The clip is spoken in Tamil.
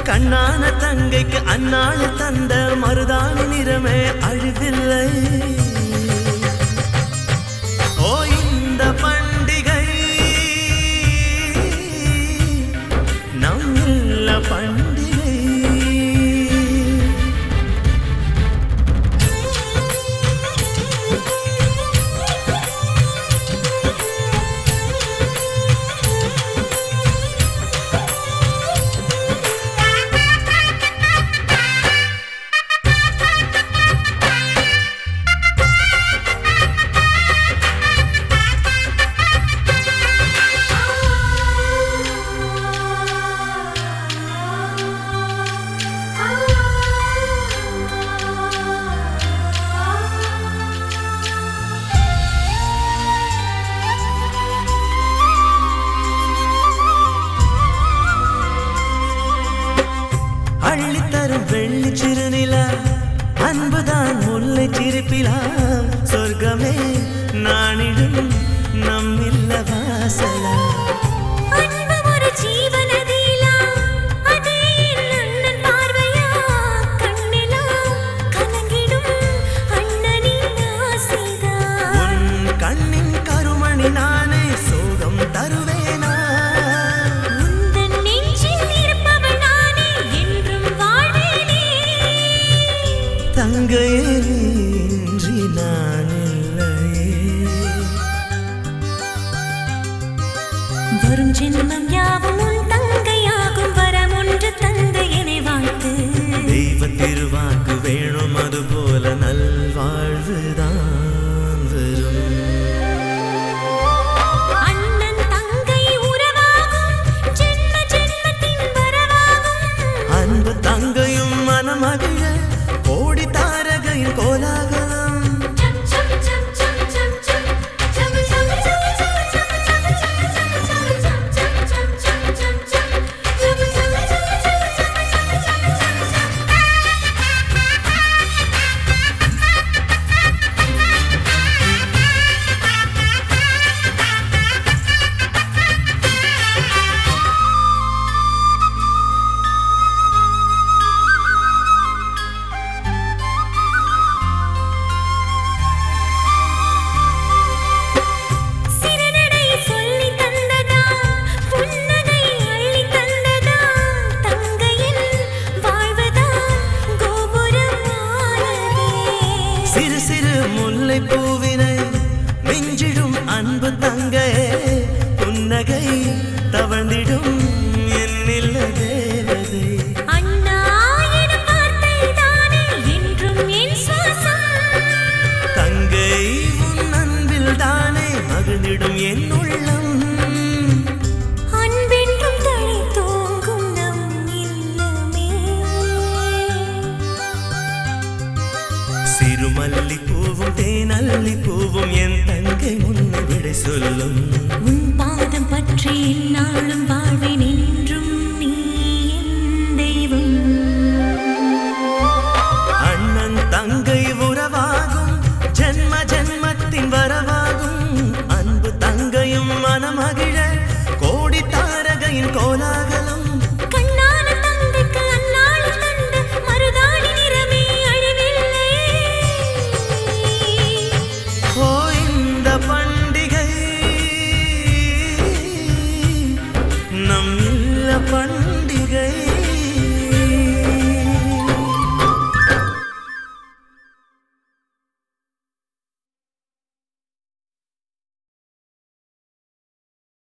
கண்ணான தங்கைக்கு அந்நாள் தந்த மருதாணி நிறமே அழிவில்லை ஓ இந்த பண்டிகை நம் இல்ல பண்டிகை அள்ளித்தரும் வெள்ளி சிறுநிலா அன்புதான் முல்லை சிரிப்பிலா சொர்க்கமே நானிடும் நம்மில்ல வாசலா அன்பு ஒரு ஜீவநதியிலா, அதே என் அண்ணன் பார்வையா? கண்ணிலா கலங்கிடும் அண்ணனின் ஆசைதான். உன் கண்ணின் கருமணி நானே சோகம் தருவேனா உந்தன் நெஞ்சில் இருப்பவள் நானே, என்றும் வாழ்வேனே. தங்கையே இன்றி நான் இல்லையே வரும் ஜென்மம் யாவும் உன் தங்கையாகும் வரம் ஒன்று தந்த என்னை வாழ்த்து தெய்வ திருவாக்கு வேணும் அது போல நல்வாழ்வுதான் வரும் அண்ணன் தங்கை உறவாகும் ஜென்ம ஜென்மத்தின் வரவாகும் அன்பு தங்கையும் மனமகிழ கோடி தாரகையின் கோலாகலம் சிறுநடை சொல்லி தந்ததா புன்னகை அள்ளி தந்ததா தங்கையின் வாழ்வுதான் கோபுரமானதே சிறு சிறு முல்லை பூவினை மிஞ்சிடும் அன்பு தங்கையே புன்னகை தவழ்ந்திடும் என்னில்ல தேவதை அண்ணா எனும் வார்த்தைதானே என்றும் என் சுவாசம் தங்கை உன் அன்பில் தானே மகிழ்ந்திடும் என் உள்ளம் அன்பென்றும் தழை தூங்கும் நம் இல்லமே சிறுமல்லி பூவும் தேனல்லி பூவும் என் தங்கை உன்னை விடை சொல்லும் உன் பாதம் பற்றி எந்நாளும் வாழ்வேன் என்றும் நீ என் தெய்வம் அண்ணன் தங்கை உறவாகும் ஜென்ம ஜென்மத்தின் வரவாகும் அன்பு தங்கையும் மனமகிழ கோடி தாரகையின் கோலாகலம் கண்ணான தந்தைக்கு அந்நாளில் தந்த மருதாணி நிறமே அழிவில்லை ஓ இந்த பண்டிகை நம் இல்ல பண்டிகை